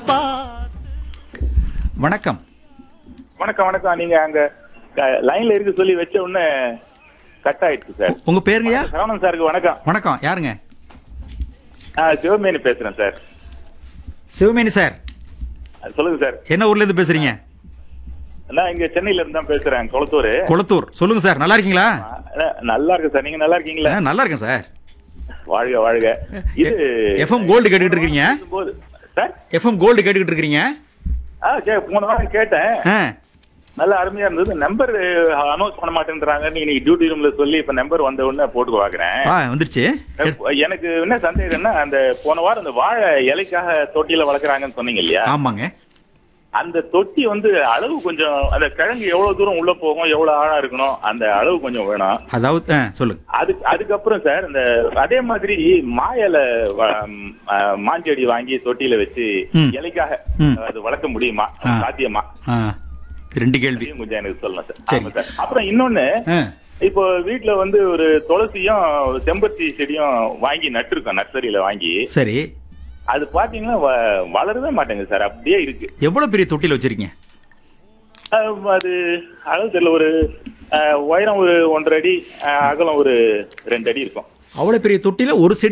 வணக்கம் வணக்கம் வணக்கம் நீங்க அங்க க- லைன்ல இருக்க சொல்லி வச்ச உடனே கட் ஆயிடுச்சு சார் உங்க பேருங்கய்யா சரவணன் சாருக்கு வணக்கம் வணக்கம் யாருங்க ஆ, சிவமேனி பேசுறேன் சார் சிவமேனி சார் ஆ, சொல்லுங்க சார் என்ன ஊர்ல இருந்து பேசுறீங்க நான் இங்க சென்னையில இருந்து தான் பேசுறேன் குளத்தூர் கொளத்தூர் சொல்லுங்க சார் நல்லா இருக்கீங்களா நல்லா இருக்கு சார் நீங்க நல்லா இருக்கீங்களா ஆ, நல்லா இருக்கேன் சார் வாழ்க வாழ்க இது எஃப்எம் கோல்டு கேட்டுக்கிட்டு இருக்கீங்க போது சார் எஃப்எம் கோல்டு கேட்டுக்கிட்டு இருக்கீங்க ஆ சரி போன வாரம் கேட்டேன் ஆ, நல்லா அருமையா இருந்தது நம்பர் அனௌன்ஸ் பண்ண மாட்டேன்றாங்க நீங்க டியூட்டி ரூம்ல சொல்லி இப்ப நம்பர் வந்த உடனே போட்டு பாக்குறேன் ஆ வந்துருச்சு எனக்கு என்ன சந்தேகம்னா அந்த போன வாரம் அந்த வாழை இலைக்காக தொட்டியில வளர்க்குறாங்கன்னு சொன்னீங்க இல்லையா ஆமாங்க அந்த தொட்டி வந்து அளவு கொஞ்சம் அந்த கிழங்கு எவ்வளவு தூரம் உள்ள போகும் எவ்வளவு ஆழம் இருக்கணும் அந்த அளவு கொஞ்சம் வேணும் அதாவது ஆ, சொல்லுங்க அதுக்கு அதுக்கப்புறம் சார் இந்த அதே மாதிரி மாயல மாஞ்செடி வாங்கி தொட்டியில வச்சு ம். இலைக்காக ம். அது வளர்க்க முடியுமா ஆ. சாத்தியமா ஆ, ரெண்டு கேள்வி அதையும் கொஞ்சம் எனக்கு சொல்லலாம் சார் சரி. ஆமா சார் அப்புறம் இன்னொன்னு ஆ, இப்போ வீட்ல வந்து ஒரு துளசியும் ஒரு செம்பருத்தி செடியும் வாங்கி நட்டிருக்கோம் நர்சரியில வாங்கி சரி அது பாத்தீங்கன்னா வ- வளரவே மாட்டேங்குது சார் அப்படியே இருக்கு எவ்வளவு பெரிய தொட்டில வச்சிருக்கீங்க அஹ் அது அளவு தெரியல ஒரு அஹ், உயரம் ஒரு ஒன்றரை அடி அஹ், அகலம் ஒரு ரெண்டு அடி இருக்கும் அவ்வளவு பெரிய தொட்டில ஒரு செடி